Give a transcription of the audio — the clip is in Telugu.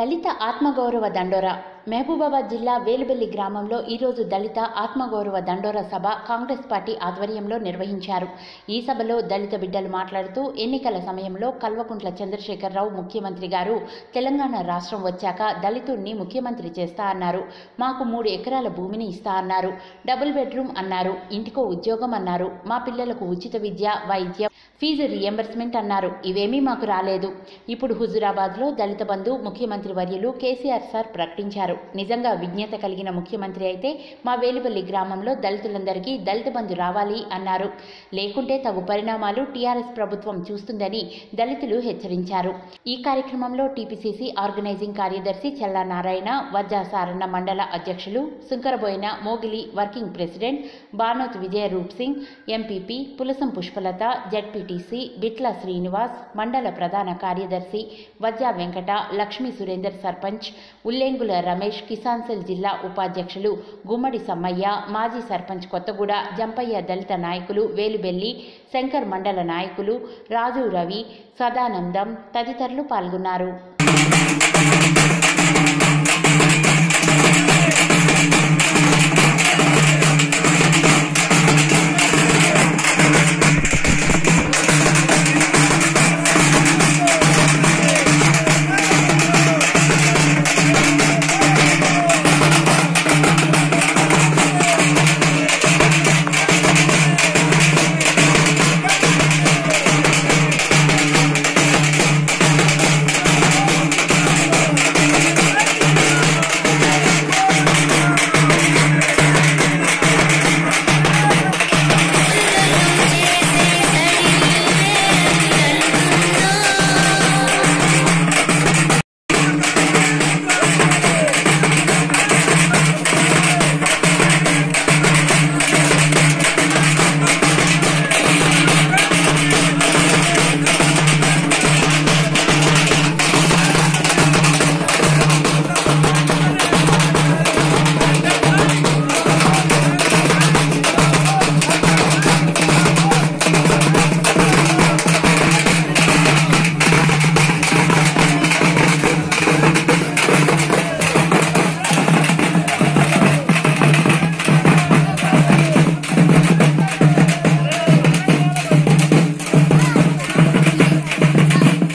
దళిత ఆత్మగౌరవ దండోరా మహబూబాబాద్ జిల్లా వేలుబెల్లి గ్రామంలో ఈరోజు దళిత ఆత్మగౌరవ దండోరా సభ కాంగ్రెస్ పార్టీ ఆధ్వర్యంలో నిర్వహించారు ఈ సభలో దళిత బిడ్డలు మాట్లాడుతూ ఎన్నికల సమయంలో కల్వకుంట్ల చంద్రశేఖరరావు ముఖ్యమంత్రి గారు తెలంగాణ రాష్ట్రం వచ్చాక దళితుడిని ముఖ్యమంత్రి చేస్తా అన్నారు మాకు మూడు ఎకరాల భూమిని ఇస్తా అన్నారు డబుల్ బెడ్రూమ్ అన్నారు ఇంటికో ఉద్యోగం అన్నారు మా పిల్లలకు ఉచిత విద్య వైద్యం ఫీజు రియంబర్స్మెంట్ అన్నారు ఇవేమీ మాకు రాలేదు ఇప్పుడు హుజురాబాద్లో దళిత బంధు ముఖ్యమంత్రి వర్యులు కేసీఆర్ సార్ ప్రకటించారు నిజంగా విజ్ఞత కలిగిన ముఖ్యమంత్రి అయితే మా వేలుపల్లి గ్రామంలో దళితులందరికీ దళిత బంధు రావాలి అన్నారు లేకుంటే తగు పరిణామాలు టీఆర్ఎస్ ప్రభుత్వం చూస్తుందని దళితులు హెచ్చరించారు ఈ కార్యక్రమంలో టీపీసీసీ ఆర్గనైజింగ్ కార్యదర్శి చల్లా నారాయణ వజ్జా సారన్న మండల అధ్యక్షులు Sunkaraboina Mogili working president Banoth Vijaya Roop Singh MPP Pulasam Pushpalatha ZPTC Bitla Srinivas మండల ప్రధాన కార్యదర్శి వజ్జా వెంకట లక్ష్మీ సురేందర్ సర్పంచ్ ఉల్లేంగుల రమేష్ కిసాన్ సెల్ జిల్లా ఉపాధ్యక్షులు గుమ్మడి సమ్మయ్య మాజీ సర్పంచ్ కొత్తగూడ జంపయ్య దళిత నాయకులు వేలుబెల్లి శంకర్ మండల నాయకులు రాజు రవి సదానందం తదితరులు పాల్గొన్నారు